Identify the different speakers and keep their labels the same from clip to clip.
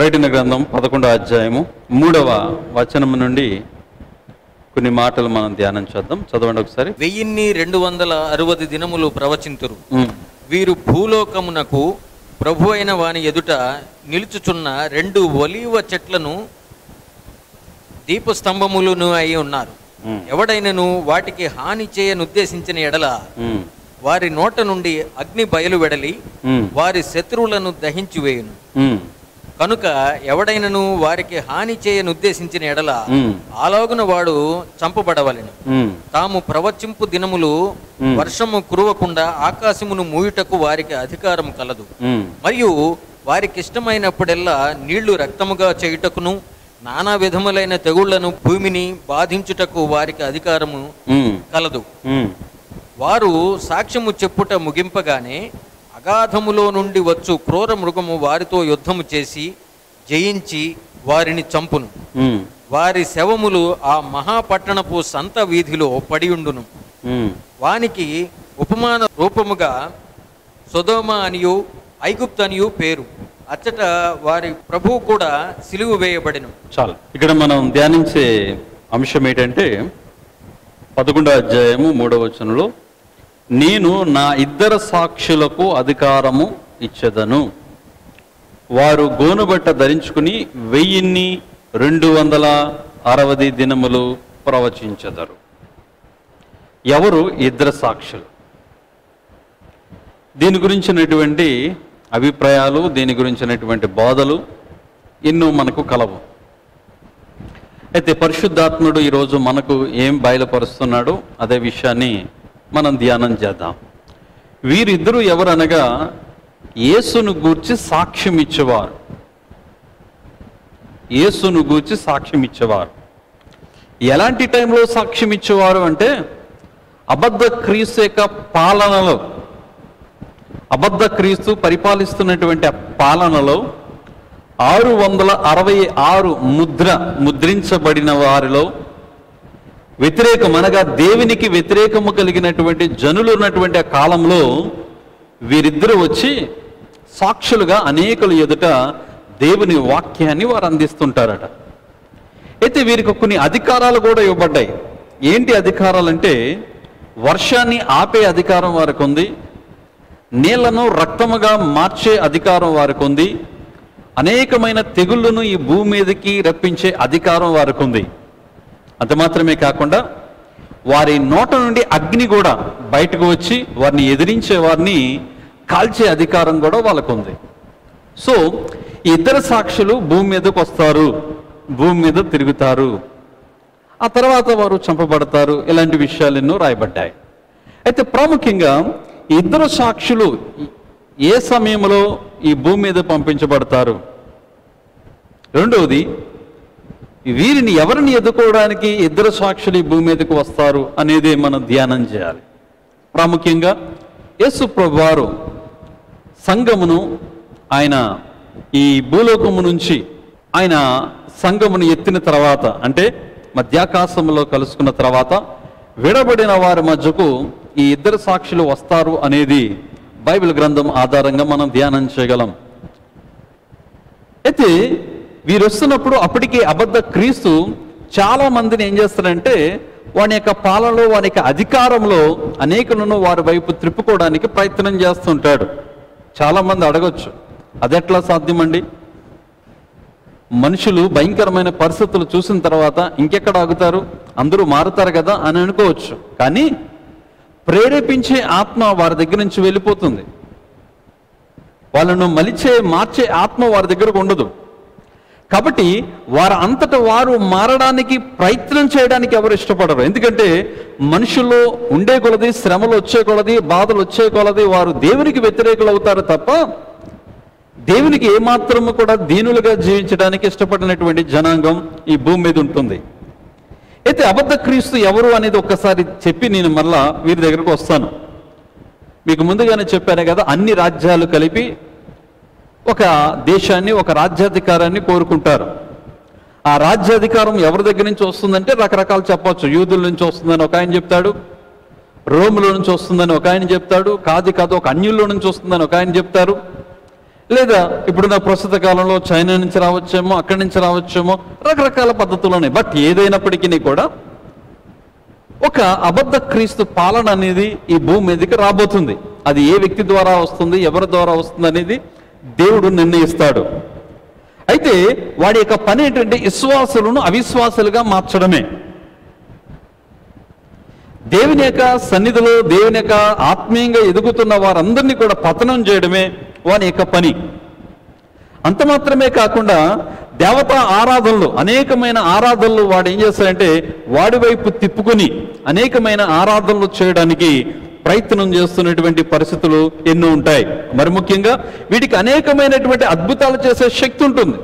Speaker 1: ప్రకటన గ్రంథం పదకొండో అధ్యాయము మూడవ వచనం నుండి కొన్ని మాటలు మనం ధ్యానం చేద్దాం చదవండి ఒకసారి
Speaker 2: వెయ్యిన్ని రెండు వందల అరవది దినములు ప్రవచింతురు
Speaker 1: ఉమ్,
Speaker 2: వీరు భూలోకమునకు ప్రభు అయిన వాని ఎదుట నిలుచుచున్న రెండు ఒలీవ చెట్లను దీపస్తంభములను అయి ఉన్నారు
Speaker 1: ఉమ్,
Speaker 2: ఎవడైనను వాటికి హాని చేయనుద్దేశించిన ఎడల
Speaker 1: ఉమ్,
Speaker 2: వారి నోట నుండి అగ్ని బయలు వెడలి
Speaker 1: ఉమ్,
Speaker 2: వారి శత్రువులను దహించి వేయును
Speaker 1: ఉమ్,
Speaker 2: కనుక ఎవడైనను వారికి హాని చేయనుద్దేశించిన ఎడల
Speaker 1: ఉమ్,
Speaker 2: అలాగున వాడు చంపబడవలెను
Speaker 1: ఉమ్,
Speaker 2: తాము ప్రవచింపు దినములు
Speaker 1: మ్.
Speaker 2: వర్షము కురవకుండా ఆకాశమును మూయుటకు వారికి అధికారం కలదు
Speaker 1: ఉమ్,
Speaker 2: మరియు వారికి ఇష్టమైనప్పుడెల్లా నీళ్లు రక్తముగా చేయుటకును నానా విధములైన తెగుళ్లను భూమిని బాధించుటకు వారికి అధికారము
Speaker 1: ఉమ్,
Speaker 2: కలదు
Speaker 1: ఉమ్,
Speaker 2: వారు సాక్ష్యము చెప్పుట ముగింపగానే అగాధములో నుండి వచ్చు క్రూర మృగము వారితో యుద్ధము చేసి జయించి వారిని చంపును
Speaker 1: ఉమ్,
Speaker 2: వారి శవములు ఆ మహాపట్టణపు సంత వీధిలో పడియుండును
Speaker 1: ఉమ్.
Speaker 2: వానికి ఉపమాన రూపముగా సొదోమ అనియు ఐగుప్తు అనియు పేరు అచ్చట వారి ప్రభువు కూడా సిలువు వేయబడెను
Speaker 1: చాలు ఇక్కడ మనం ధ్యానించే అంశం ఏంటంటే పదకొండో అధ్యాయము మూడవ వచనంలో నేను నా ఇద్దరు సాక్షులకు అధికారము ఇచ్చేదను వారు గోనుబట్ట ధరించుకుని వెయ్యిన్ని రెండు వందల అరవది దినములు ప్రవచించెదరు ఎవరు ఇద్దరు సాక్షులు దీని గురించినటువంటి అభిప్రాయాలు దీని గురించినటువంటి బోధలు ఎన్నో మనకు కలవు అయితే పరిశుద్ధాత్ముడు ఈరోజు మనకు ఏం బయలుపరుస్తున్నాడో అదే విషయాన్ని మనం ధ్యానం చేద్దాం వీరిద్దరూ ఎవరనగా యేసును గూర్చి సాక్ష్యం ఇచ్చేవారు యేసును గూర్చి సాక్ష్యం ఇచ్చేవారు ఎలాంటి టైంలో సాక్ష్యం ఇచ్చేవారు అంటే అబద్ధ క్రీస్తు యొక్క పాలనలో అబద్ధ క్రీస్తు పరిపాలిస్తున్నటువంటి ఆ పాలనలో ఆరు వందల అరవై ఆరు ముద్ర ముద్రించబడిన వారిలో వ్యతిరేకం అనగా దేవునికి వ్యతిరేకము కలిగినటువంటి జనులు ఉన్నటువంటి ఆ కాలంలో వీరిద్దరూ వచ్చి సాక్షులుగా అనేకుల ఎదుట దేవుని వాక్యాన్ని వారు అందిస్తుంటారట అయితే వీరికి కొన్ని అధికారాలు కూడా ఇవ్వబడ్డాయి ఏంటి అధికారాలంటే వర్షాన్ని ఆపే అధికారం వారికి ఉంది నీళ్లను రక్తముగా మార్చే అధికారం వారికి ఉంది అనేకమైన తెగుళ్ళను ఈ భూమి మీదకి రప్పించే అధికారం వారికి ఉంది అంత మాత్రమే కాకుండా వారి నోట నుండి అగ్ని కూడా బయటకు వచ్చి వారిని ఎదిరించే వారిని కాల్చే అధికారం కూడా వాళ్ళకు ఉంది సో ఈ ఇద్దరు సాక్షులు భూమి మీదకు వస్తారు భూమి మీద తిరుగుతారు ఆ తర్వాత వారు చంపబడతారు ఇలాంటి విషయాలు ఎన్నో రాయబడ్డాయి అయితే ప్రాముఖ్యంగా ఈ ఇద్దరు సాక్షులు ఏ సమయంలో ఈ భూమి మీద పంపించబడతారు రెండవది వీరిని ఎవరిని ఎదుర్కోవడానికి ఇద్దరు సాక్షులు ఈ భూమి మీదకు వస్తారు అనేది మనం ధ్యానం చేయాలి ప్రాముఖ్యంగా యేసు ప్రభు వారు సంఘమును ఆయన ఈ భూలోకము నుంచి ఆయన సంఘమును ఎత్తిన తర్వాత అంటే మధ్యాకాశంలో కలుసుకున్న తర్వాత విడబడిన వారి మధ్యకు ఈ ఇద్దరు సాక్షులు వస్తారు అనేది బైబిల్ గ్రంథం ఆధారంగా మనం ధ్యానం చేయగలం అయితే వీరు వస్తున్నప్పుడు అప్పటికే అబద్ధ క్రీస్తు చాలా మందిని ఏం చేస్తారంటే వాని యొక్క పాలనలో వాని యొక్క అధికారంలో అనేకులను వారి వైపు త్రిప్పుకోవడానికి ప్రయత్నం చేస్తుంటాడు చాలా మంది అడగొచ్చు అదెట్లా సాధ్యమండి మనుషులు భయంకరమైన పరిస్థితులు చూసిన తర్వాత ఇంకెక్కడ ఆగుతారు అందరూ మారుతారు కదా అని అనుకోవచ్చు కానీ ప్రేరేపించే ఆత్మ వారి దగ్గర నుంచి వెళ్ళిపోతుంది వాళ్ళను మలిచే మార్చే ఆత్మ వారి దగ్గరకు ఉండదు కాబట్టి వారు అంతట వారు మారడానికి ప్రయత్నం చేయడానికి ఎవరు ఇష్టపడరు ఎందుకంటే మనుషుల్లో ఉండే కొలది శ్రమలు వచ్చే కొలది బాధలు వచ్చే కొలది వారు దేవునికి వ్యతిరేకులు అవుతారు తప్ప దేవునికి ఏమాత్రము కూడా దీనులుగా జీవించడానికి ఇష్టపడినటువంటి జనాంగం ఈ భూమి మీద ఉంటుంది అయితే అబద్ధ క్రీస్తు ఎవరు అనేది ఒక్కసారి చెప్పి నేను మళ్ళా వీరి దగ్గరకు వస్తాను మీకు ముందుగానే చెప్పాను కదా అన్ని రాజ్యాలు కలిపి ఒక దేశాన్ని ఒక రాజ్యాధికారాన్ని కోరుకుంటారు ఆ రాజ్యాధికారం ఎవరి దగ్గర నుంచి వస్తుందంటే రకరకాలు చెప్పొచ్చు యూదుల నుంచి వస్తుందని ఒక ఆయన చెప్తాడు రోముల నుంచి వస్తుందని ఒక ఆయన చెప్తాడు కాదు కాదు ఒక అన్యుల్లో నుంచి వస్తుందని ఒక ఆయన చెప్తారు లేదా ఇప్పుడున్న ప్రస్తుత కాలంలో చైనా నుంచి రావచ్చేమో అక్కడి నుంచి రావచ్చేమో రకరకాల పద్ధతులు ఉన్నాయి బట్ ఏదైనప్పటికీ కూడా ఒక అబద్ధ క్రీస్తు పాలన అనేది ఈ భూమి మీదకి రాబోతుంది అది ఏ వ్యక్తి ద్వారా వస్తుంది ఎవరి ద్వారా వస్తుంది అనేది దేవుడు నిర్ణయిస్తాడు అయితే వాడి యొక్క పని ఏంటంటే విశ్వాసులను అవిశ్వాసులుగా మార్చడమే దేవుని యొక్క సన్నిధిలో దేవుని యొక్క ఆత్మీయంగా ఎదుగుతున్న వారందరినీ కూడా పతనం చేయడమే వాని యొక్క పని అంత మాత్రమే కాకుండా దేవతా ఆరాధనలు అనేకమైన ఆరాధనలు వాడు ఏం చేస్తాడంటే వాడి వైపు తిప్పుకుని అనేకమైన ఆరాధనలు చేయడానికి ప్రయత్నం చేస్తున్నటువంటి పరిస్థితులు ఎన్నో ఉంటాయి మరి ముఖ్యంగా వీటికి అనేకమైనటువంటి అద్భుతాలు చేసే శక్తి ఉంటుంది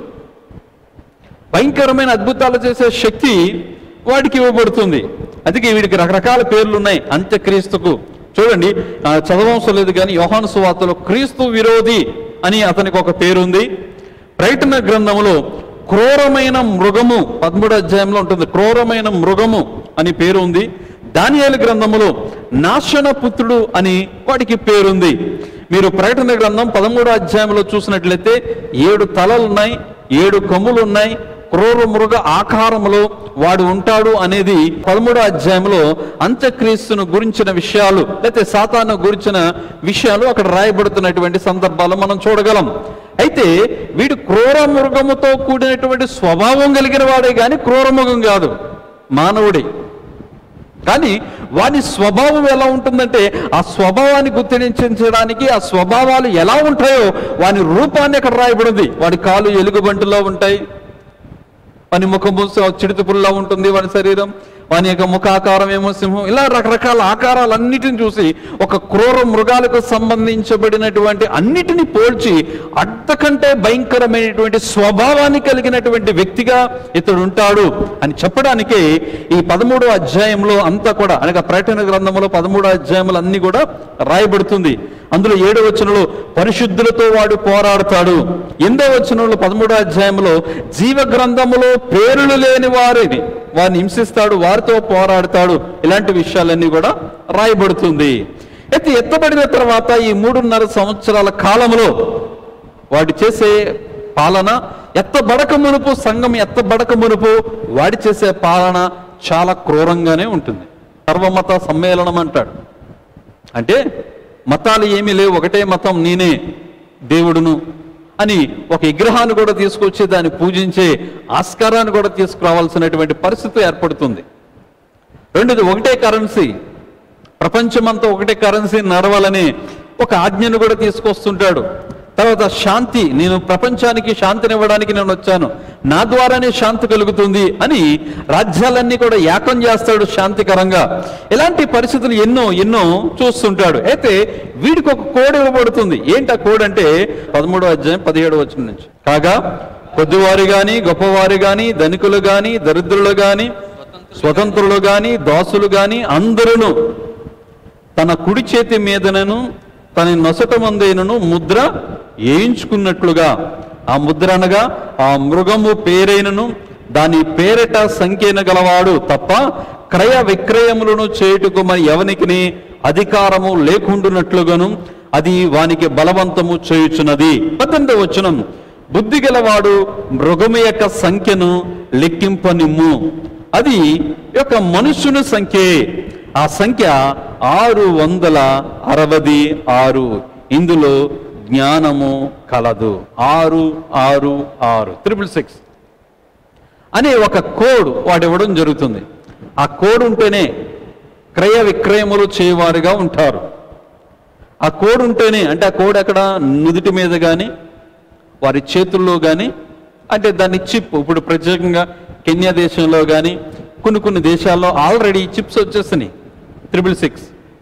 Speaker 1: భయంకరమైన అద్భుతాలు చేసే శక్తి వాడికి ఇవ్వబడుతుంది అందుకే వీడికి రకరకాల పేర్లు ఉన్నాయి అంత్యక్రీస్తుకు చూడండి ఆ, చదవవసరం లేదు కానీ యోహాను సువార్తలో క్రీస్తు విరోధి అని అతనికి ఒక పేరు ఉంది ప్రకటన గ్రంథములో క్రూరమైన మృగము పదమూడు అధ్యాయంలో ఉంటుంది క్రూరమైన మృగము అని పేరు ఉంది దానియేలు గ్రంథములో నాశన పుత్రుడు అని వాడికి పేరుంది మీరు ప్రకటన గ్రంథం పదమూడో అధ్యాయంలో చూసినట్లయితే ఏడు తలలు ఉన్నాయి ఏడు కొమ్ములు ఉన్నాయి క్రూర మృగ ఆకారములో వాడు ఉంటాడు అనేది పదమూడో అధ్యాయంలో అంత్యక్రీస్తును గురించిన విషయాలు లేకపోతే సాతాను గురించిన విషయాలు అక్కడ రాయబడుతున్నటువంటి సందర్భాలు మనం చూడగలం అయితే వీడు క్రూర మృగముతో కూడినటువంటి స్వభావం కలిగిన వాడే కానీ క్రూర మృగం కాదు మానవుడే కానీ వాని స్వభావం ఎలా ఉంటుందంటే ఆ స్వభావాన్ని గుర్తించడానికి ఆ స్వభావాలు ఎలా ఉంటాయో వాని రూపాన్ని అక్కడ రాయబడింది వాడి కాలు ఎలుగుబంటిలో ఉంటాయి వాని ముఖము చిడుతుపుల్లా ఉంటుంది వాని శరీరం వాని యొక్క ముఖ ఆకారం ఏమో సింహం ఇలా రకరకాల ఆకారాలన్నిటిని చూసి ఒక క్రూర మృగాలకు సంబంధించబడినటువంటి అన్నిటిని పోల్చి అంతకంటే భయంకరమైనటువంటి స్వభావాన్ని కలిగినటువంటి వ్యక్తిగా ఇతడు ఉంటాడు అని చెప్పడానికే ఈ పదమూడో అధ్యాయంలో అంతా కూడా అనగా ప్రకటన గ్రంథంలో పదమూడో అధ్యాయములు అన్ని కూడా రాయబడుతుంది అందులో ఏడో వచనంలో పరిశుద్ధులతో వాడు పోరాడతాడు ఎనిమిదో వచనంలో పదమూడో అధ్యాయంలో జీవ గ్రంథములో పేర్లు లేని వారిని వారిని హింసిస్తాడు వారితో పోరాడతాడు ఇలాంటి విషయాలన్నీ కూడా రాయబడుతుంది అయితే ఎత్తబడిన తర్వాత ఈ మూడున్నర సంవత్సరాల కాలంలో వాడు చేసే పాలన ఎత్తబడక మునుపు సంఘం ఎత్తబడక మునుపు వాడి చేసే పాలన చాలా క్రూరంగానే ఉంటుంది సర్వమత సమ్మేళనం అంటాడు అంటే మతాలు ఏమీ లేవు ఒకటే మతం నేనే దేవుడును అని ఒక విగ్రహాన్ని కూడా తీసుకొచ్చి దాన్ని పూజించే ఆస్కారాన్ని కూడా తీసుకురావాల్సినటువంటి పరిస్థితి ఏర్పడుతుంది రెండోది ఒకటే కరెన్సీ ప్రపంచమంతా ఒకటే కరెన్సీ నడవాలని ఒక ఆజ్ఞను కూడా తీసుకొస్తుంటాడు తర్వాత శాంతి నేను ప్రపంచానికి శాంతినివ్వడానికి నేను వచ్చాను నా ద్వారానే శాంతి కలుగుతుంది అని రాజ్యాలన్నీ కూడా ఏకం చేస్తాడు శాంతికరంగా ఇలాంటి పరిస్థితులు ఎన్నో ఎన్నో చూస్తుంటాడు అయితే వీడికి ఒక కోడ్ ఇవ్వబడుతుంది ఏంటి ఆ కోడ్ అంటే పదమూడో అధ్యాయం పదిహేడు వచ్చిన నుంచి కాగా కొద్దివారు గాని గొప్పవారు గాని ధనికులు గాని దరిద్రులు గాని స్వతంత్రులు గాని దాసులు గాని అందరూ తన కుడి చేతి మీదనను తన నొసట మందేనను ముద్ర వేయించుకున్నట్లుగా ఆ ముద్ర అనగా ఆ మృగము పేరైనను దాని పేరట సంఖ్యన గలవాడు తప్ప క్రయ విక్రయములను చేయుటకు మరి ఎవనికి అధికారము లేకుండునట్లుగాను అది వానికి బలవంతము చేయుచున్నది పద్దెనిమిది వచనం బుద్ధి గలవాడు మృగము యొక్క సంఖ్యను లెక్కింపనిమ్ము అది యొక్క మనుషుని సంఖ్యే ఆ సంఖ్య ఆరు వందల అరవది ఆరు ఇందులో జ్ఞానము కలదు ఆరు ఆరు ఆరు త్రిపుల్ సిక్స్ అనే ఒక కోడ్ వాడు ఇవ్వడం జరుగుతుంది ఆ కోడ్ ఉంటేనే క్రయ విక్రయములు చేయవారుగా ఉంటారు ఆ కోడ్ ఉంటేనే అంటే ఆ కోడ్ ఎక్కడ నుదుటి మీద కానీ వారి చేతుల్లో కానీ అంటే దాన్ని చిప్ ఇప్పుడు ప్రత్యేకంగా కెన్యా దేశంలో కానీ కొన్ని కొన్ని దేశాల్లో ఆల్రెడీ చిప్స్ వచ్చేస్తున్నాయి త్రిబుల్ సిక్స్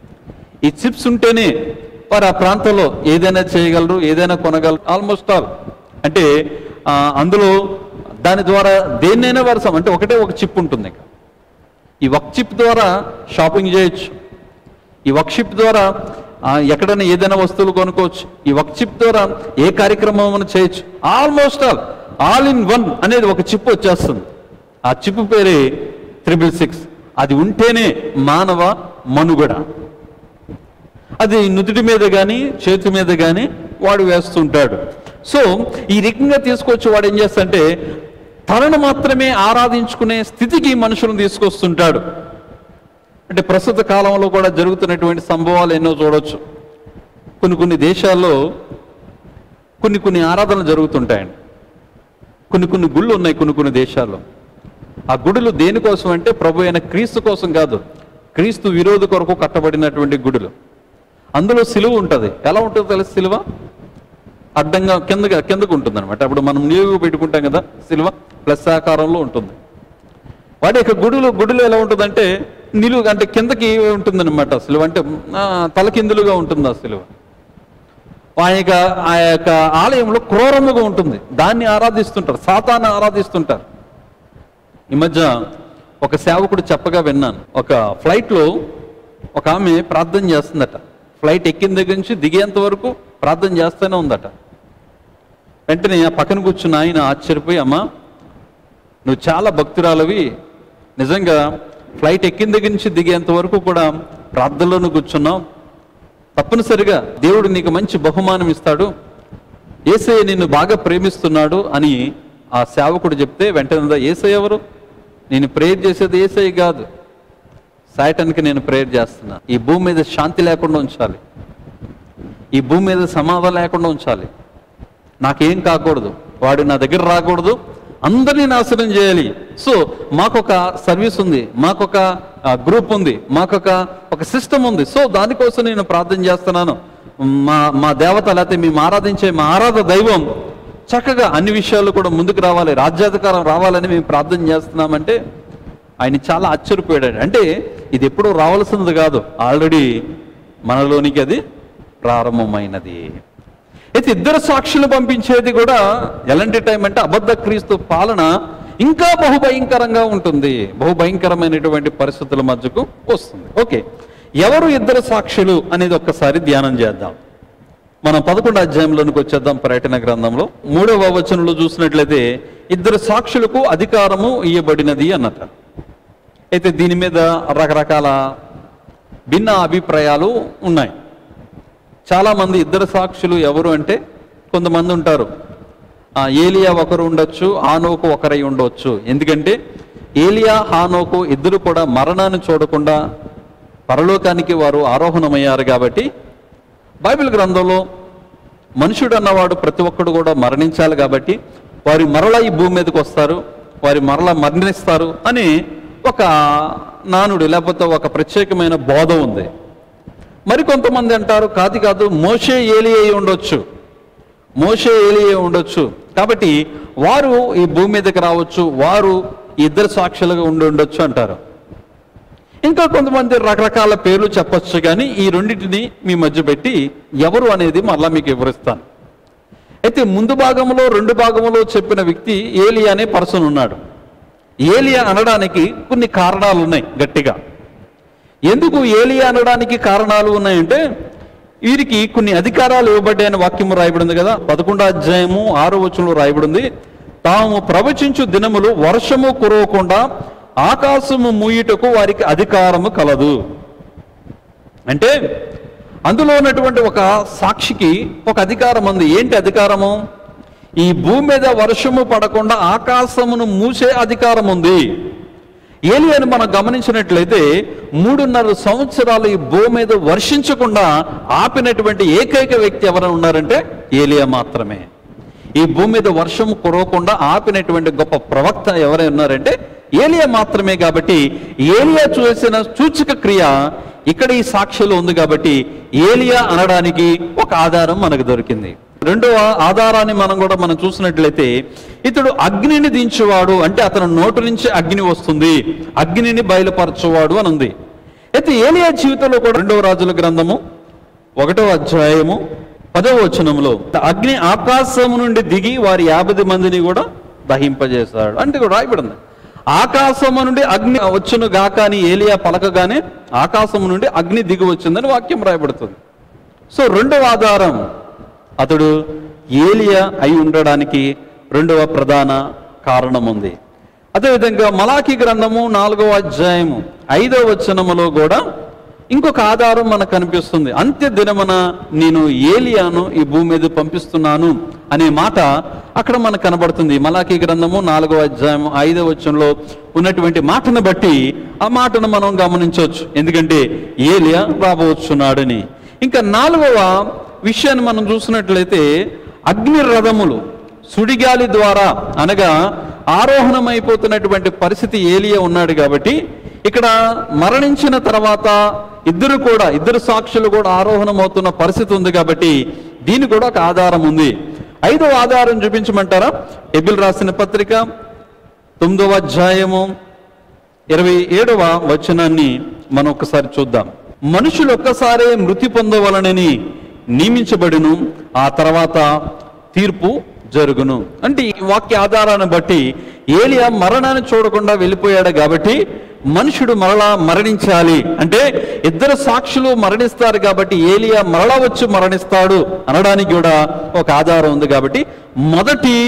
Speaker 1: ఈ చిప్స్ ఉంటేనే వారు ఆ ప్రాంతంలో ఏదైనా చేయగలరు ఏదైనా కొనగలరు ఆల్మోస్ట్ ఆల్ అంటే ఆ, అందులో దాని ద్వారా దేన్నైనా వారు సమ- అంటే ఒకటే ఒక చిప్ ఉంటుంది ఇక ఈ ఒక చిప్ ద్వారా షాపింగ్ చేయొచ్చు ఈ వర్క్ చిప్ ద్వారా ఆ, ఎక్కడైనా ఏదైనా వస్తువులు కొనుక్కోవచ్చు ఈ వర్క్ చిప్ ద్వారా ఏ కార్యక్రమం మనం చేయొచ్చు almost all all in one అనేది ఒక చిప్ వచ్చేస్తుంది ఆ చిప్ పేరే త్రిబుల్ సిక్స్ అది ఉంటేనే మానవ మనుగడ అది నుదుటి మీద కానీ చేతి మీద కానీ వాడు వేస్తుంటాడు సో ఈ రకంగా తీసుకొచ్చి వాడు ఏం చేస్తాడంటే తనను మాత్రమే ఆరాధించుకునే స్థితికి మనుషులను తీసుకొస్తుంటాడు అంటే ప్రస్తుత కాలంలో కూడా జరుగుతున్నటువంటి సంభవాలు ఎన్నో చూడొచ్చు కొన్ని కొన్ని దేశాల్లో కొన్ని కొన్ని ఆరాధనలు జరుగుతుంటాయండి కొన్ని కొన్ని గుళ్ళు ఉన్నాయి కొన్ని కొన్ని దేశాల్లో ఆ గుడులు దేనికోసం అంటే ప్రభు అయిన క్రీస్తు కోసం కాదు క్రీస్తు విరోధ కొరకు కట్టబడినటువంటి గుడులు అందులో సిలువ ఉంటుంది ఎలా ఉంటుందో తెలుసు సిలువ అడ్డంగా కిందగా కిందకు ఉంటుంది అనమాట అప్పుడు మనం నిలువు పెట్టుకుంటాం కదా సిలువ ప్లస్ ఆకారంలో ఉంటుంది వాటి యొక్క గుడులు గుడులు ఎలా ఉంటుందంటే నిలువు అంటే కిందకి ఉంటుందన్నమాట సిలువ అంటే ఆ, తలకిందులుగా ఉంటుంది ఆ సిలువ ఆ యొక్క ఆ యొక్క ఆలయంలో క్రూరముగా ఉంటుంది దాన్ని ఆరాధిస్తుంటారు సాతాన్ని ఆరాధిస్తుంటారు ఈ మధ్య ఒక సేవకుడు చెప్పగా విన్నాను ఒక ఫ్లైట్లో ఒక ఆమె ప్రార్థన చేస్తుందట ఫ్లైట్ ఎక్కిన దగ్గర నుంచి దిగేంత వరకు ప్రార్థన చేస్తూనే ఉందట వెంటనే ఆ పక్కన కూర్చున్న ఆయన ఆశ్చర్యపోయి అమ్మా నువ్వు చాలా భక్తురాలవి నిజంగా ఫ్లైట్ ఎక్కిన దగ్గర నుంచి దిగేంత వరకు కూడా ప్రార్థనలోనూ కూర్చున్నావు తప్పనిసరిగా దేవుడు నీకు మంచి బహుమానం ఇస్తాడు ఏసయ్య నిన్ను బాగా ప్రేమిస్తున్నాడు అని ఆ సేవకుడు చెప్తే వెంటనే ఏసయ్య ఎవరు నేను ప్రేయర్ చేసేది ఏసయ్య కాదు సాయటానికి నేను ప్రేయర్ చేస్తున్నా ఈ భూమి మీద శాంతి లేకుండా ఉంచాలి ఈ భూమి మీద సమాధానం లేకుండా ఉంచాలి నాకేం కాకూడదు వాడు నా దగ్గర రాకూడదు అందరినీ నాశనం చేయాలి సో మాకొక సర్వీస్ ఉంది మాకొక గ్రూప్ ఉంది మాకొక ఒక సిస్టమ్ ఉంది సో దానికోసం నేను ప్రార్థన చేస్తున్నాను మా మా దేవత లేకపోతే మేము ఆరాధించే మా ఆరాధ దైవం చక్కగా అన్ని విషయాలు కూడా ముందుకు రావాలి రాజ్యాధికారం రావాలని మేము ప్రార్థన చేస్తున్నామంటే ఆయన చాలా ఆశ్చర్యపోయాడు అంటే ఇది ఎప్పుడూ రావాల్సినది కాదు ఆల్రెడీ మనలోనికి అది ప్రారంభమైనది అయితే ఇద్దరు సాక్షులు పంపించేది కూడా ఎలాంటి టైం అంటే అబద్ధ క్రీస్తు పాలన ఇంకా బహుభయంకరంగా ఉంటుంది బహుభయంకరమైనటువంటి పరిస్థితుల మధ్యకు వస్తుంది ఓకే ఎవరు ఇద్దరు సాక్షులు అనేది ఒక్కసారి ధ్యానం చేద్దాం మనం పదకొండు అధ్యాయంలోనికి వచ్చేద్దాం పర్యటన గ్రంథంలో మూడవ వచనంలో చూసినట్లయితే ఇద్దరు సాక్షులకు అధికారము ఇయ్యబడినది అన్నట అయితే దీని మీద రకరకాల భిన్న అభిప్రాయాలు ఉన్నాయి చాలా మంది ఇద్దరు సాక్షులు ఎవరు అంటే కొంతమంది ఉంటారు ఆ, ఏలియా ఒకరు ఉండొచ్చు ఆనోకు ఒకరై ఉండొచ్చు ఎందుకంటే ఏలియా హానోకు ఇద్దరు కూడా మరణాన్ని చూడకుండా పరలోకానికి వారు ఆరోహణమయ్యారు కాబట్టి బైబిల్ గ్రంథంలో మనుషుడు అన్నవాడు ప్రతి ఒక్కడు కూడా మరణించాలి కాబట్టి వారి మరల ఈ భూమి మీదకి వస్తారు వారి మరల మరణిస్తారు అని ఒక నానుడు లేకపోతే ఒక ప్రత్యేకమైన బోధ ఉంది మరికొంతమంది అంటారు కాదు కాదు మోషే ఏలి అయి ఉండొచ్చు మోషే ఏలి అయి ఉండొచ్చు కాబట్టి వారు ఈ భూమి మీదకి రావచ్చు వారు ఈ ఇద్దరు సాక్షులుగా ఉండి ఉండొచ్చు అంటారు ఇంకా కొంతమంది రకరకాల పేర్లు చెప్పొచ్చు కానీ ఈ రెండింటిని మీ మధ్య పెట్టి ఎవరు అనేది మళ్ళా మీకు వివరిస్తాను అయితే ముందు భాగంలో రెండు భాగంలో చెప్పిన వ్యక్తి ఏలియా అనే పర్సన్ ఉన్నాడు ఏలియా అనడానికి కొన్ని కారణాలు ఉన్నాయి గట్టిగా ఎందుకు ఏలియా అనడానికి కారణాలు ఉన్నాయంటే వీరికి కొన్ని అధికారాలు ఇవ్వబడ్డాయని వాక్యము రాయబడింది కదా పదకొండో అధ్యాయము ఆరో వచనంలో రాయబడింది తాము ప్రవచించు దినములు వర్షము కురవకుండా ఆకాశము మూయుటకు వారికి అధికారము కలదు అంటే అందులో ఉన్నటువంటి ఒక సాక్షికి ఒక అధికారం ఉంది ఏంటి అధికారము ఈ భూమి మీద వర్షము పడకుండా ఆకాశమును మూసే అధికారం ఉంది ఏలియాను మనం గమనించినట్లయితే మూడున్నర సంవత్సరాలు ఈ భూమి మీద వర్షించకుండా ఆపినటువంటి ఏకైక వ్యక్తి ఎవరైనా ఉన్నారంటే ఏలియా మాత్రమే ఈ భూమి మీద వర్షం కురవకుండా ఆపినటువంటి గొప్ప ప్రవక్త ఎవరైనా ఉన్నారంటే ఏలియా మాత్రమే కాబట్టి ఏలియా చూసిన సూచక క్రియ ఇక్కడ ఈ సాక్ష్యంలో ఉంది కాబట్టి ఏలియా అనడానికి ఒక ఆధారం మనకు దొరికింది రెండవ ఆధారాన్ని మనం కూడా మనం చూసినట్లయితే ఇతడు అగ్నిని దించువాడు అంటే అతని నోటు నుంచి అగ్ని వస్తుంది అగ్నిని బయలుపరచువాడు అని ఉంది అయితే ఏలియా జీవితంలో కూడా రెండవ రాజుల గ్రంథము ఒకటో అధ్యాయము పదవ వచనంలో అగ్ని ఆకాశము నుండి దిగి వారి యాభై మందిని కూడా దహింపజేశాడు అంటే కూడా రాయబడింది ఆకాశము నుండి అగ్ని వచ్చును గాక అని ఏలియా పలకగానే ఆకాశము నుండి అగ్ని దిగి వచ్చిందని వాక్యం రాయబడుతుంది సో రెండవ ఆధారం అతడు ఏలియా అయి ఉండడానికి రెండవ ప్రధాన కారణం ఉంది అదేవిధంగా మలాకి గ్రంథము నాలుగవ అధ్యాయము ఐదవ వచనములో కూడా ఇంకొక ఆధారం మనకు కనిపిస్తుంది అంత్య దినమున నేను ఏలియాను ఈ భూమి మీద పంపిస్తున్నాను అనే మాట అక్కడ మనకు కనబడుతుంది మలాఖీ గ్రంథము నాలుగో అధ్యాయం ఐదవ వచనంలో ఉన్నటువంటి మాటను బట్టి ఆ మాటను మనం గమనించవచ్చు ఎందుకంటే ఏలియా రాబోతున్నాడని ఇంకా నాలుగవ విషయాన్ని మనం చూసినట్లయితే అగ్ని రథములు సుడిగాలి ద్వారా అనగా ఆరోహణమైపోతున్నటువంటి పరిస్థితి ఏలియా ఉన్నాడు కాబట్టి ఇక్కడ మరణించిన తర్వాత ఇద్దరు కూడా ఇద్దరు సాక్షులు కూడా ఆరోహణం అవుతున్న పరిస్థితి ఉంది కాబట్టి దీని కూడా ఒక ఆధారం ఉంది ఐదవ ఆధారం చూపించమంటారా ఎబిల్ రాసిన పత్రిక తొమ్మిదవ అధ్యాయము ఇరవై ఏడవ వచనాన్ని మనం ఒకసారి చూద్దాం మనుషులు ఒక్కసారే మృతి పొందవలనని నియమించబడును ఆ తర్వాత తీర్పు జరుగును అంటే ఈ వాక్య ఆధారాన్ని బట్టి ఏలియా మరణాన్ని చూడకుండా వెళ్ళిపోయాడు కాబట్టి మనుషుడు మరలా మరణించాలి అంటే ఇద్దరు సాక్షులు మరణిస్తారు కాబట్టి ఏలియా మరలా వచ్చి మరణిస్తాడు అనడానికి కూడా ఒక ఆధారం ఉంది కాబట్టి మొదటి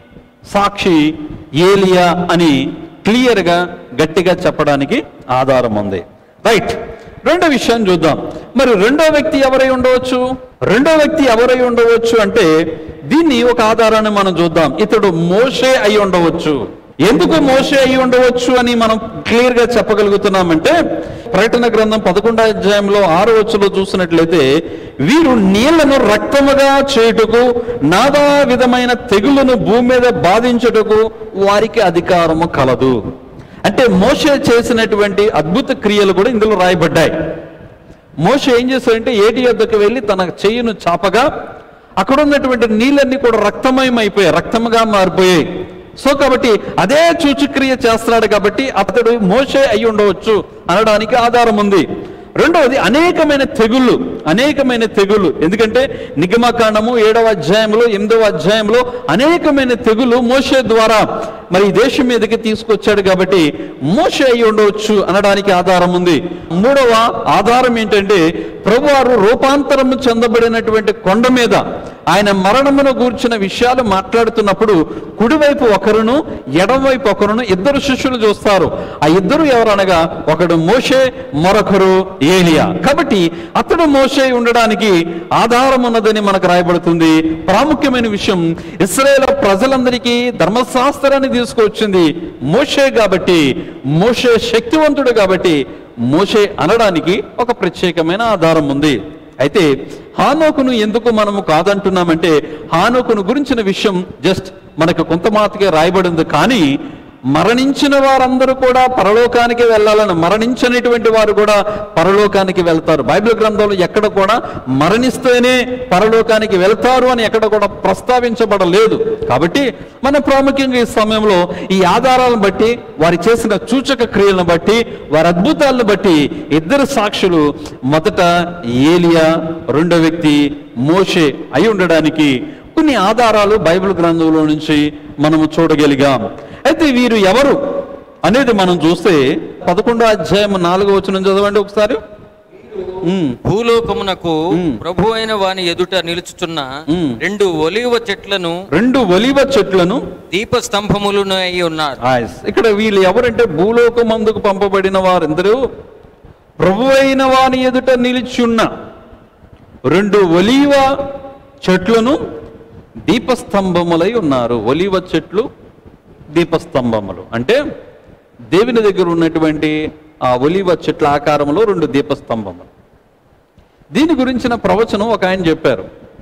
Speaker 1: సాక్షి ఏలియా అని క్లియర్గా గట్టిగా చెప్పడానికి ఆధారం ఉంది రైట్ రెండో విషయం చూద్దాం మరి రెండో వ్యక్తి ఎవరై ఉండవచ్చు రెండో వ్యక్తి ఎవరై ఉండవచ్చు అంటే దీన్ని ఒక ఆధారాన్ని మనం చూద్దాం ఇతడు మోషే అయి ఉండవచ్చు ఎందుకు మోషే అయి ఉండవచ్చు అని మనం క్లియర్ గా చెప్పగలుగుతున్నామంటే ప్రకటన గ్రంథం పదకొండో అధ్యాయంలో ఆరో వచ్చులో చూసినట్లయితే వీరు నీళ్లను రక్తముగా చేయుటకు నానా విధమైన తెగులను భూమి మీద బాధించుటకు వారికి అధికారము కలదు అంటే మోషే చేసినటువంటి అద్భుత క్రియలు కూడా ఇందులో రాయబడ్డాయి మోషే ఏం చేశాడంటే ఏటి యొద్దకు వెళ్ళి తన చెయ్యిను చాపగా అక్కడ ఉన్నటువంటి నీళ్ళన్నీ కూడా రక్తమయం అయిపోయాయి రక్తముగా మారిపోయాయి సో కాబట్టి అదే సూచక్రియ చేస్తున్నాడు కాబట్టి అతడు మోషే అయి ఉండవచ్చు అనడానికి ఆధారం ఉంది రెండవది అనేకమైన తెగుళ్ళు అనేకమైన తెగుళ్ళు ఎందుకంటే నిగమకాండము ఏడవ అధ్యాయంలో ఎనిమిదవ అధ్యాయంలో అనేకమైన తెగులు మోషే ద్వారా మరి ఈ దేశం మీదకి తీసుకొచ్చాడు కాబట్టి మోషే అయి ఉండవచ్చు అనడానికి ఆధారం ఉంది మూడవ ఆధారం ఏంటంటే ప్రభువారు రూపాంతరము చెందబడినటువంటి కొండ మీద ఆయన మరణమును గూర్చిన విషయాలు మాట్లాడుతున్నప్పుడు కుడివైపు ఒకరును ఎడమవైపు ఒకరును ఇద్దరు శిష్యులు చూస్తారు ఆ ఇద్దరు ఎవరనగా ఒకడు మోషే మరొకరు ఏలియా కాబట్టి అతడు మోషే ఉండడానికి ఆధారం ఉన్నదని మనకు రాయబడుతుంది ప్రాముఖ్యమైన విషయం ఇస్రాయేల్ ప్రజలందరికీ ధర్మశాస్త్రాన్ని తీసుకొచ్చింది మోషే కాబట్టి మోషే శక్తివంతుడు కాబట్టి మోషే అనడానికి ఒక ప్రత్యేకమైన ఆధారం ఉంది అయితే హానోకును ఎందుకు మనము కాదంటున్నామంటే హానోకును గురించిన విషయం జస్ట్ మనకు కొంత మాత్రమే రాయబడింది కానీ మరణించిన వారందరూ కూడా పరలోకానికి వెళ్ళాలని మరణించినటువంటి వారు కూడా పరలోకానికి వెళ్తారు బైబిల్ గ్రంథంలో ఎక్కడ కూడా మరణిస్తేనే పరలోకానికి వెళ్తారు అని ఎక్కడ కూడా ప్రస్తావించబడలేదు కాబట్టి మన ప్రాముఖ్యంగా ఈ సమయంలో ఈ ఆధారాలను బట్టి వారి చేసిన సూచక క్రియలను బట్టి వారి అద్భుతాలను బట్టి ఇద్దరు సాక్షులు మొదట ఏలియా రెండో వ్యక్తి మోషే అయి ఉండడానికి కొన్ని ఆధారాలు బైబిల్ గ్రంథంలో నుంచి మనము చూడగలిగాం అయితే వీరు ఎవరు అనేది మనం చూస్తే పదకొండో అధ్యాయం నాలుగో వచ్చిన చదవండి ఒకసారి ఉమ్,
Speaker 2: భూలోకమునకు
Speaker 1: మ్మ్.
Speaker 2: ప్రభు అయిన వాని ఎదుట నిలుచుచున్న
Speaker 1: మ్మ్.
Speaker 2: రెండు ఒలివ చెట్లను
Speaker 1: రెండు ఒలివ చెట్లను
Speaker 2: దీపస్తంభములను అయి ఉన్నారు
Speaker 1: ఆయస్. ఇక్కడ వీళ్ళు ఎవరంటే భూలోకం అందుకు పంపబడిన వారందరూ ప్రభు అయిన వాని ఎదుట నిలిచున్న రెండు ఒలీవ చెట్లను దీపస్తంభములై ఉన్నారు ఒలీవ చెట్లు దీపస్తంభములు అంటే దేవుని దగ్గర ఉన్నటువంటి ఆ ఒలీవ చెట్ల ఆకారంలో రెండు దీపస్తంభములు దీని గురించిన ప్రవచనం ఒక ఆయన చెప్పారు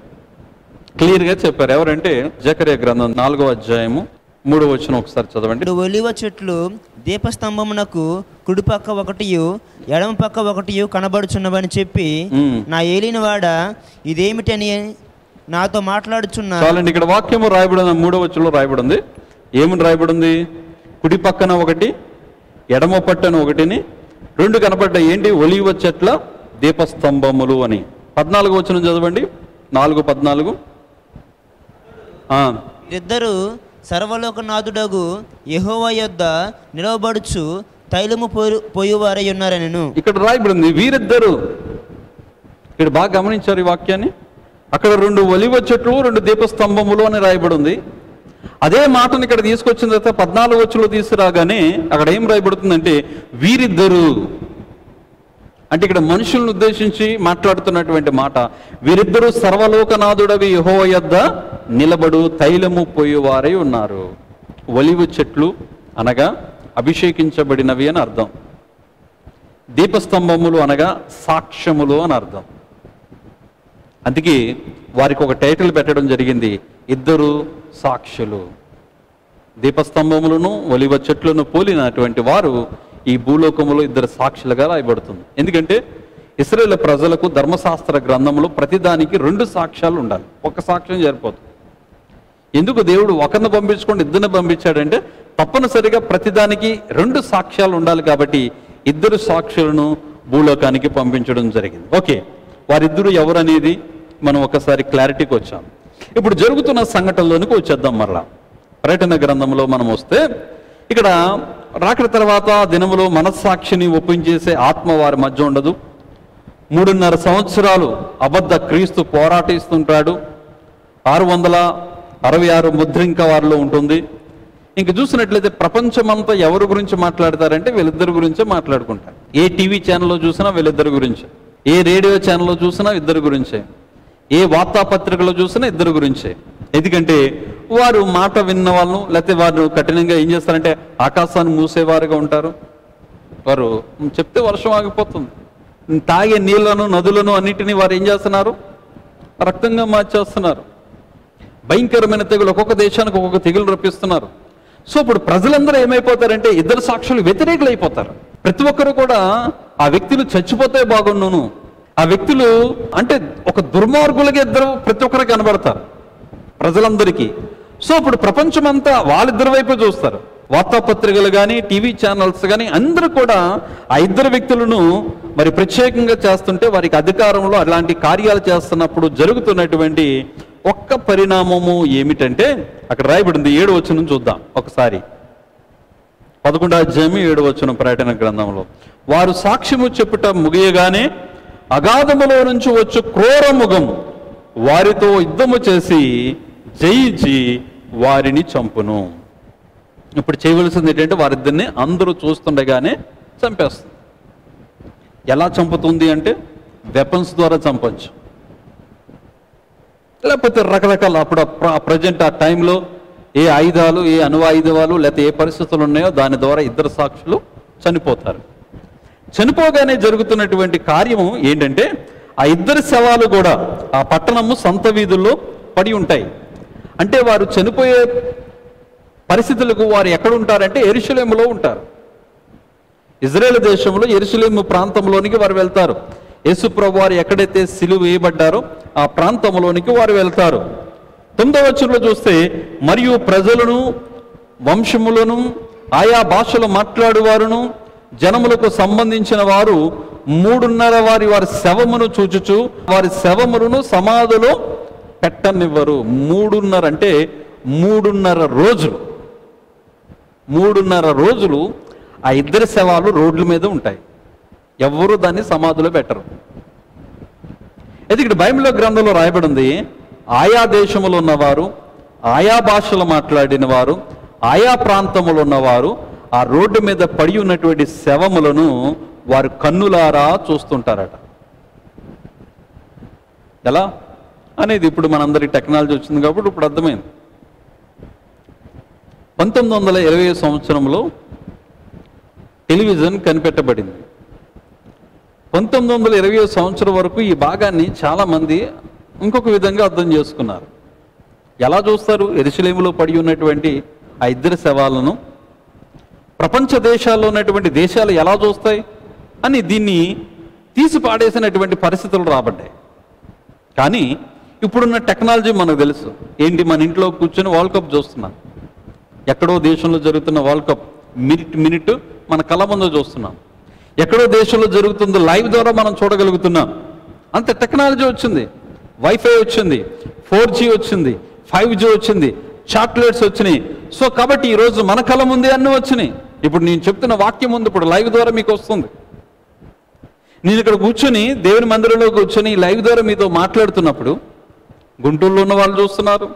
Speaker 1: క్లియర్గా చెప్పారు ఎవరంటే జకర్య గ్రంథం నాలుగో అధ్యాయము మూడో వచనం ఒకసారి చదవండి
Speaker 3: రెండు ఒలివ చెట్లు దీపస్తంభమునకు కుడిపక్క ఒకటియు ఎడమ పక్క ఒకటియు కనబడుచున్నవని చెప్పి
Speaker 1: మ్మ్.
Speaker 3: నా ఏలిన వాడ ఇదేమిటని నాతో మాట్లాడుచున్న
Speaker 1: చాలండి ఇక్కడ వాక్యము రాయబడింది మూడో వచ్చులో రాయబడింది ఏమని రాయబడింది కుడి పక్కన ఒకటి ఎడమ పట్టన ఒకటిని రెండు కనపడ్డాయి ఏంటి ఒలివ చెట్ల దీపస్తంభములు అని పద్నాలుగు వచ్చిన చదవండి నాలుగు పద్నాలుగు ఆ,
Speaker 3: ఇద్దరు సర్వలోకనాథుడగు యెహోవా యొద్ద నిలవబడుచు తైలము పోయి పోయువారై ఉన్నారనెను
Speaker 1: ఇక్కడ రాయబడింది వీరిద్దరు ఇక్కడ బాగా గమనించారు ఈ వాక్యాన్ని అక్కడ రెండు ఒలివ చెట్లు రెండు దీపస్తంభములు అని రాయబడింది అదే మాటను ఇక్కడ తీసుకొచ్చిన తర్వాత పద్నాలుగు వచ్చులో తీసుకురాగానే అక్కడ ఏం రాయబడుతుందంటే వీరిద్దరు అంటే ఇక్కడ మనుషులను ఉద్దేశించి మాట్లాడుతున్నటువంటి మాట వీరిద్దరూ సర్వలోకనాథుడవి యహో యొద్ద నిలబడు తైలము పోయేవారై ఉన్నారు ఒలివు చెట్లు అనగా అభిషేకించబడినవి అని అర్థం దీపస్తంభములు అనగా సాక్ష్యములు అని అర్థం అందుకే వారికి ఒక టైటిల్ పెట్టడం జరిగింది ఇద్దరు సాక్షులు దీపస్తంభములను ఒలివ చెట్లను పోలినటువంటి వారు ఈ భూలోకములో ఇద్దరు సాక్షులుగా రాయబడుతుంది ఎందుకంటే ఇస్రాయేల్ ప్రజలకు ధర్మశాస్త్ర గ్రంథంలో ప్రతిదానికి రెండు సాక్ష్యాలు ఉండాలి ఒక సాక్ష్యం సరిపోతుంది ఎందుకు దేవుడు ఒకరిని పంపించుకొని ఇద్దరిని పంపించాడంటే తప్పనిసరిగా ప్రతిదానికి రెండు సాక్ష్యాలు ఉండాలి కాబట్టి ఇద్దరు సాక్షులను భూలోకానికి పంపించడం జరిగింది ఓకే వారిద్దరు ఎవరనేది మనం ఒకసారి క్లారిటీకి వచ్చాం ఇప్పుడు జరుగుతున్న సంఘటనలోనికి వచ్చేద్దాం మరలా పర్యటన గ్రంథంలో మనం వస్తే ఇక్కడ రాకడ తర్వాత దినములో మనస్సాక్షిని ఒప్పించేసే ఆత్మ వారి మధ్య ఉండదు మూడున్నర సంవత్సరాలు అబద్ధ క్రీస్తు పోరాటిస్తుంటాడు ఆరు వందల అరవై ఆరు ముద్ర ఇంకా వారిలో ఉంటుంది ఇంక చూసినట్లయితే ప్రపంచమంతా ఎవరి గురించి మాట్లాడతారంటే వీళ్ళిద్దరి గురించే మాట్లాడుకుంటారు ఏ టీవీ ఛానల్లో చూసినా వీళ్ళిద్దరి గురించే ఏ రేడియో ఛానల్లో చూసినా ఇద్దరి గురించే ఏ వార్తాపత్రికలో చూసినా ఇద్దరి గురించే ఎందుకంటే వారు మాట విన్న వాళ్ళు లేకపోతే వారు కఠినంగా ఏం చేస్తారంటే ఆకాశాన్ని మూసేవారుగా ఉంటారు వారు చెప్తే వర్షం ఆగిపోతుంది తాగే నీళ్లను నదులను అన్నిటినీ వారు ఏం చేస్తున్నారు రక్తంగా మార్చేస్తున్నారు భయంకరమైన తెగులు ఒక్కొక్క దేశానికి ఒక్కొక్క తెగులు రప్పిస్తున్నారు సో ఇప్పుడు ప్రజలందరూ ఏమైపోతారంటే ఇద్దరు సాక్షులు వ్యతిరేకులు అయిపోతారు ప్రతి ఒక్కరు కూడా ఆ వ్యక్తులు చచ్చిపోతే బాగున్నాను ఆ వ్యక్తులు అంటే ఒక దుర్మార్గులుగా ఇద్దరు ప్రతి ఒక్కరు కనబడతారు ప్రజలందరికీ సో ఇప్పుడు ప్రపంచమంతా వాళ్ళిద్దరి వైపు చూస్తారు వార్తాపత్రికలు కానీ టీవీ ఛానల్స్ కానీ అందరూ కూడా ఆ ఇద్దరు వ్యక్తులను మరి ప్రత్యేకంగా చేస్తుంటే వారికి అధికారంలో అలాంటి కార్యాలు చేస్తున్నప్పుడు జరుగుతున్నటువంటి ఒక్క పరిణామము ఏమిటంటే అక్కడ రాయబడింది ఏడు వచనం చూద్దాం ఒకసారి పదకొండో అధ్యాయం ఏడు వచ్చిన పర్యటన గ్రంథంలో వారు సాక్ష్యము చెప్పుట ముగియగానే అగాధములో నుంచి వచ్చు క్రూర ముఖం వారితో యుద్ధము చేసి జయించి వారిని చంపును ఇప్పుడు చేయవలసింది ఏంటంటే వారిద్దరిని అందరూ చూస్తుండగానే చంపేస్తుంది ఎలా చంపుతుంది అంటే వెపన్స్ ద్వారా చంపొచ్చు లేకపోతే రకరకాల అప్పుడు ప్రజెంట్ ఆ టైంలో ఏ ఆయుధాలు ఏ అణువాయుధాలు లేకపోతే ఏ పరిస్థితులు ఉన్నాయో దాని ద్వారా ఇద్దరు సాక్షులు చనిపోతారు చనిపోగానే జరుగుతున్నటువంటి కార్యము ఏంటంటే ఆ ఇద్దరు శవాలు కూడా ఆ పట్టణము సంత వీధుల్లో పడి ఉంటాయి అంటే వారు చనిపోయే పరిస్థితులకు వారు ఎక్కడ ఉంటారంటే ఎరుషలేములో ఉంటారు ఇజ్రాయెల్ దేశంలో ఎరుసలేము ప్రాంతంలోనికి వారు వెళ్తారు యేసుప్రభు వారు ఎక్కడైతే సిలువ వేయబడ్డారో ఆ ప్రాంతంలోనికి వారు వెళ్తారు తొమ్మిదవ వచనంలో చూస్తే మరియు ప్రజలను వంశములను ఆయా భాషలు మాట్లాడువారును జనములకు సంబంధించిన వారు మూడున్నర వారి వారి శవమును చూచుచు వారి శవములను సమాధిలో పెట్టనివ్వరు మూడున్నర అంటే మూడున్నర రోజులు మూడున్నర రోజులు ఆ ఇద్దరి శవాలు రోడ్ల మీద ఉంటాయి ఎవ్వరూ దాన్ని సమాధిలో పెట్టరు అయితే ఇక్కడ బైబిల్లో గ్రంథంలో రాయబడింది ఆయా దేశములో ఉన్నవారు ఆయా భాషలు మాట్లాడిన వారు ఆయా ప్రాంతములు ఉన్నవారు ఆ రోడ్డు మీద పడి ఉన్నటువంటి శవములను వారు కన్నులారా చూస్తుంటారట ఎలా అనేది ఇప్పుడు మనందరి టెక్నాలజీ వచ్చింది కాబట్టి ఇప్పుడు అర్థమైంది పంతొమ్మిది వందల ఇరవై సంవత్సరంలో టెలివిజన్ కనిపెట్టబడింది పంతొమ్మిది వందల ఇరవై సంవత్సరం వరకు ఈ భాగాన్ని చాలామంది ఇంకొక విధంగా అర్థం చేసుకున్నారు ఎలా చూస్తారు ఎరుసలేములో పడి ఉన్నటువంటి ఆ ఇద్దరు శవాలను ప్రపంచ దేశాల్లో ఉన్నటువంటి దేశాలు ఎలా చూస్తాయి అని దీన్ని తీసి పాడేసినటువంటి పరిస్థితులు రాబడ్డాయి కానీ ఇప్పుడున్న టెక్నాలజీ మనకు తెలుసు ఏంటి మన ఇంట్లో కూర్చొని వరల్డ్ కప్ చూస్తున్నాం ఎక్కడో దేశంలో జరుగుతున్న వరల్డ్ కప్ మినిట్ మినిట్ మన కళ్ళ ముందు చూస్తున్నాం ఎక్కడో దేశంలో జరుగుతుందో లైవ్ ద్వారా మనం చూడగలుగుతున్నాం అంత టెక్నాలజీ వచ్చింది వైఫై వచ్చింది ఫోర్ జీ వచ్చింది ఫైవ్ జీ వచ్చింది చాక్లెట్స్ వచ్చినాయి సో కాబట్టి ఈరోజు మన కళ్ళ ముందే అన్నీ వచ్చినాయి ఇప్పుడు నేను చెప్తున్న వాక్యం ఉంది ఇప్పుడు లైవ్ ద్వారా మీకు వస్తుంది నేను ఇక్కడ కూర్చొని దేవుని మందిరంలో కూర్చొని లైవ్ ద్వారా మీతో మాట్లాడుతున్నప్పుడు గుంటూరులో ఉన్న వాళ్ళు చూస్తున్నారు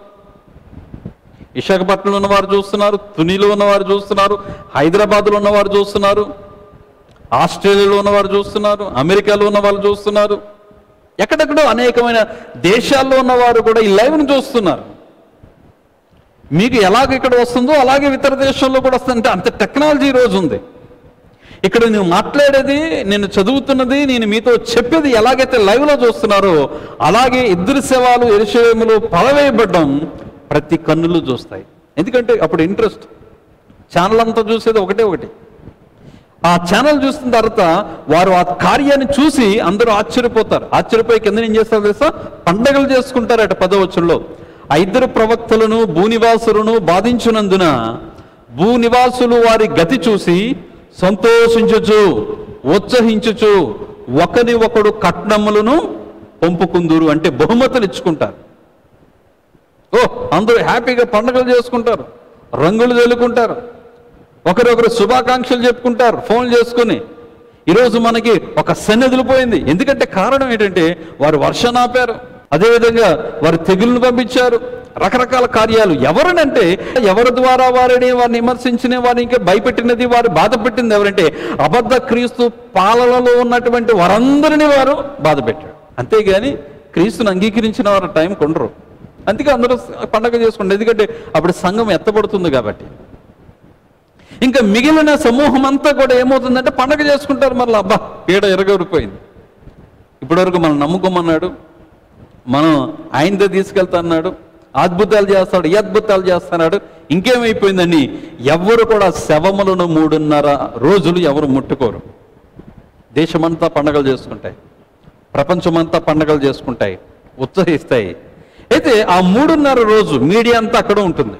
Speaker 1: విశాఖపట్నంలో ఉన్నవారు చూస్తున్నారు తునిలో ఉన్నవారు చూస్తున్నారు హైదరాబాద్లో ఉన్నవారు చూస్తున్నారు ఆస్ట్రేలియాలో ఉన్నవారు చూస్తున్నారు అమెరికాలో ఉన్న వాళ్ళు చూస్తున్నారు ఎక్కడెక్కడో అనేకమైన దేశాల్లో ఉన్నవారు కూడా ఈ లైవ్ను చూస్తున్నారు మీకు ఎలాగ ఇక్కడ వస్తుందో అలాగే ఇతర దేశాల్లో కూడా వస్తుంది అంటే అంత టెక్నాలజీ ఈ రోజు ఉంది ఇక్కడ నేను మాట్లాడేది నేను చదువుతున్నది నేను మీతో చెప్పేది ఎలాగైతే లైవ్లో చూస్తున్నారో అలాగే ఇద్దరు శవాలు ఎరుశలేములో పడవేయబడ్డం ప్రతి కన్నులు చూస్తాయి ఎందుకంటే అప్పుడు ఇంట్రెస్ట్ ఛానల్ అంతా చూసేది ఒకటే ఒకటి ఆ ఛానల్ చూసిన తర్వాత వారు ఆ కార్యాన్ని చూసి అందరూ ఆశ్చర్యపోతారు ఆశ్చర్యపోయి కింద ఏం చేస్తారు తెలుసా పండగలు చేసుకుంటారట పదవచనంలో ఆ ఇద్దరు ప్రవక్తలను భూనివాసులను బాధించునందున భూనివాసులు వారి గతి చూసి సంతోషించుచు ఉత్సహించుచు ఒకని ఒకడు కట్నములను పంపుకుందురు అంటే బహుమతులు ఇచ్చుకుంటారు ఓ అందరూ హ్యాపీగా పండుగలు చేసుకుంటారు రంగులు చల్లుకుంటారు ఒకరొకరు శుభాకాంక్షలు చెప్పుకుంటారు ఫోన్ చేసుకుని ఈరోజు మనకి ఒక సన్నిధులు పోయింది ఎందుకంటే కారణం ఏంటంటే వారు వర్షం ఆపారు అదేవిధంగా వారు తెగులను పంపించారు రకరకాల కార్యాలు ఎవరినంటే ఎవరి ద్వారా వారిని వారిని విమర్శించిన వారిని ఇంకా భయపెట్టినది వారు బాధ పెట్టింది ఎవరంటే అబద్ధ క్రీస్తు పాలనలో ఉన్నటువంటి వారందరినీ వారు బాధ పెట్టారు అంతేగాని క్రీస్తుని అంగీకరించిన వారు టైం కొండరు అందుకే అందరూ పండగ చేసుకుంటారు ఎందుకంటే అప్పుడు సంఘం ఎత్తబడుతుంది కాబట్టి ఇంకా మిగిలిన సమూహం అంతా కూడా ఏమవుతుందంటే పండగ చేసుకుంటారు మళ్ళీ అబ్బా పీడ ఎరగొరిపోయింది ఇప్పటివరకు మనం నమ్ముకోమన్నాడు మనం ఆయనతో తీసుకెళ్తా అన్నాడు అద్భుతాలు చేస్తాడు ఈ అద్భుతాలు చేస్తున్నాడు ఇంకేమైపోయిందని ఎవరు కూడా శవములను మూడున్నర రోజులు ఎవరు ముట్టుకోరు దేశమంతా పండగలు చేసుకుంటాయి ప్రపంచమంతా పండగలు చేసుకుంటాయి ఉత్సహిస్తాయి అయితే ఆ మూడున్నర రోజు మీడియా అంతా అక్కడ ఉంటుంది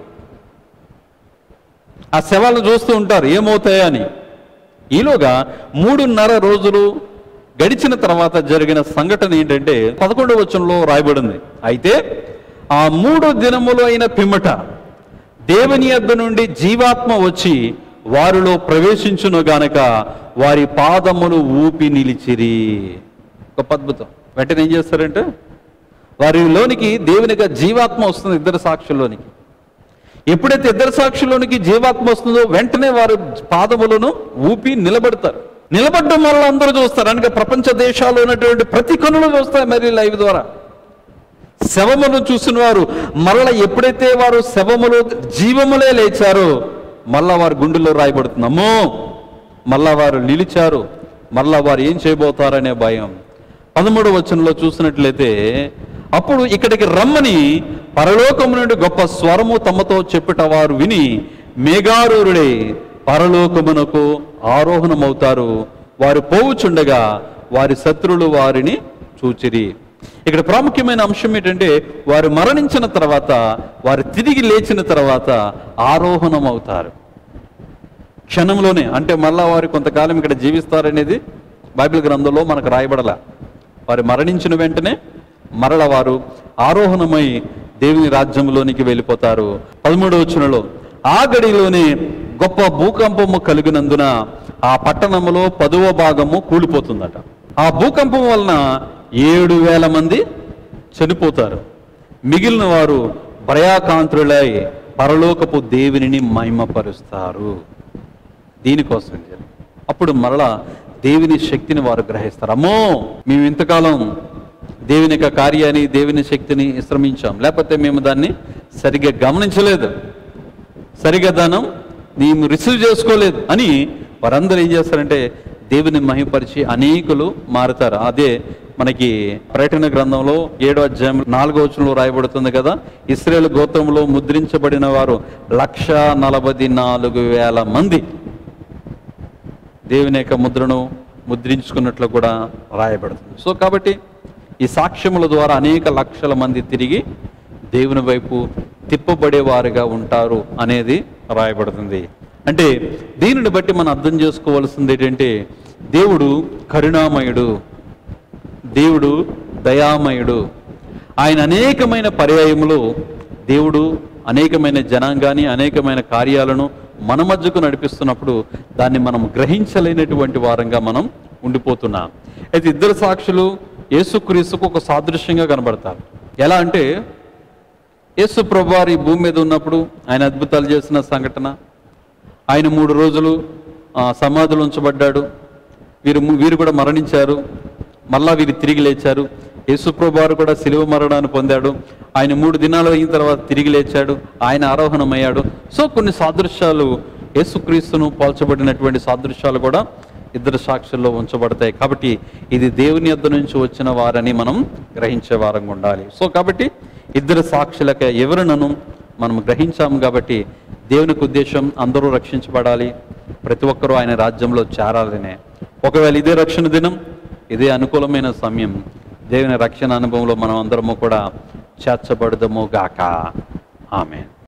Speaker 1: ఆ శవాలను చూస్తూ ఉంటారు ఏమవుతాయా అని ఈలోగా మూడున్నర రోజులు గడిచిన తర్వాత జరిగిన సంఘటన ఏంటంటే పదకొండవ వచనంలో రాయబడింది అయితే ఆ మూడు దినములు అయిన పిమ్మట దేవుని యొద్ద నుండి జీవాత్మ వచ్చి వారిలో ప్రవేశించును గానక వారి పాదములు ఊపి నిలిచిరి గొప్ప అద్భుతం వెంటనే ఏం చేస్తారంటే వారిలోనికి దేవునిగా జీవాత్మ వస్తుంది ఇద్దరు సాక్షుల్లోనికి ఎప్పుడైతే ఇద్దరు సాక్షుల్లోనికి జీవాత్మ వస్తుందో వెంటనే వారు పాదములను ఊపి నిలబడతారు నిలబడడం వల్ల అందరూ చూస్తారు అనగా ప్రపంచ దేశాల్లో ఉన్నటువంటి ప్రతి కనులు చూస్తాయి మరి లైవ్ ద్వారా శవమును చూసిన వారు మరల ఎప్పుడైతే వారు శవములు జీవములే లేచారో మళ్ళా వారి గుండెల్లో రాయబడుతుంది అమ్మో మళ్ళా వారు నిలిచారు మళ్ళా వారు ఏం చేయబోతారనే భయం పదమూడు వచనంలో చూసినట్లయితే అప్పుడు ఇక్కడికి రమ్మని పరలోకము నుండి గొప్ప స్వరము తమతో చెప్పుట వారు విని మేఘారూరుడై పరలోకమునకు ఆరోహణమవుతారు వారు పోవుచుండగా వారి శత్రులు వారిని చూచిరి ఇక్కడ ప్రాముఖ్యమైన అంశం ఏంటంటే వారు మరణించిన తర్వాత వారు తిరిగి లేచిన తర్వాత ఆరోహణం అవుతారు క్షణంలోనే అంటే మళ్ళా వారు కొంతకాలం ఇక్కడ జీవిస్తారనేది బైబిల్ గ్రంథంలో మనకు రాయబడల వారు మరణించిన వెంటనే మరల వారు ఆరోహణమై దేవుని రాజ్యంలోనికి వెళ్ళిపోతారు పదమూడవ వచనంలో ఆ గడిలోనే గొప్ప భూకంపము కలిగినందున ఆ పట్టణములో పదవ భాగము కూలిపోతుందట ఆ భూకంపం వలన ఏడు వేల మంది చనిపోతారు మిగిలిన వారు భయాకాంతులై పరలోకపు దేవునిని మహిమపరుస్తారు దీనికోసం ఇది. అప్పుడు మరలా దేవుని శక్తిని వారు గ్రహిస్తారు అమ్మో మేము ఇంతకాలం దేవుని యొక్క కార్యాన్ని దేవుని శక్తిని శ్రమించాం లేకపోతే మేము దాన్ని సరిగ్గా గమనించలేదు సరిగ్గా దానం మేము రిసీవ్ చేసుకోలేదు అని వారందరూ ఏం చేస్తారంటే దేవుని మహిమపరిచి అనేకులు మారుతారు అదే మనకి ప్రకటన గ్రంథంలో ఏడో అధ్యాయం నాలుగో వచనంలో రాయబడుతుంది కదా ఇస్రాయేల్ గోత్రంలో ముద్రించబడిన వారు లక్ష నలభై నాలుగు వేల మంది దేవుని యొక్క ముద్రను ముద్రించుకున్నట్లు కూడా రాయబడుతుంది సో కాబట్టి ఈ సాక్ష్యముల ద్వారా అనేక లక్షల మంది తిరిగి దేవుని వైపు తిప్పబడేవారుగా ఉంటారు అనేది రాయబడుతుంది అంటే దీనిని బట్టి మనం అర్థం చేసుకోవాల్సింది ఏంటంటే దేవుడు కరుణామయుడు దేవుడు దయామయుడు ఆయన అనేకమైన పర్యాయములు దేవుడు అనేకమైన జనాంగాన్ని అనేకమైన కార్యాలను మన మధ్యకు నడిపిస్తున్నప్పుడు దాన్ని మనం గ్రహించలేనటువంటి వారంగా మనం ఉండిపోతున్నాం అయితే ఇద్దరు సాక్షులు యేసుక్రీస్తుకు ఒక సాదృశ్యంగా కనబడతారు ఎలా అంటే యేసు ప్రభు వారు ఈ భూమి మీద ఉన్నప్పుడు ఆయన అద్భుతాలు చేసిన సంఘటన ఆయన మూడు రోజులు ఆ, సమాధులు ఉంచబడ్డాడు వీరు వీరు కూడా మరణించారు మళ్ళా వీరు తిరిగి లేచారు యేసుప్రభు వారు కూడా సిలువ మరణాన్ని పొందాడు ఆయన మూడు దినాలు అయిన తర్వాత తిరిగి లేచాడు ఆయన ఆరోహణమయ్యాడు సో కొన్ని సాదృశ్యాలు యేసుక్రీస్తును పోల్చబడినటువంటి సాదృశ్యాలు కూడా ఇద్దరు సాక్షుల్లో ఉంచబడతాయి కాబట్టి ఇది దేవుని యొద్ద నుంచి వచ్చిన వారని మనం గ్రహించే వారంగా ఉండాలి సో కాబట్టి ఇద్దరు సాక్షులక ఎవరినను మనం గ్రహించాము కాబట్టి దేవునికి ఉద్దేశం అందరూ రక్షించబడాలి ప్రతి ఒక్కరూ ఆయన రాజ్యంలో చేరాలనే ఒకవేళ ఇదే రక్షణ దినం ఇదే అనుకూలమైన సమయం దేవుని రక్షణ అనుభవంలో మనం అందరము కూడా చేర్చబడదము గాక ఆమె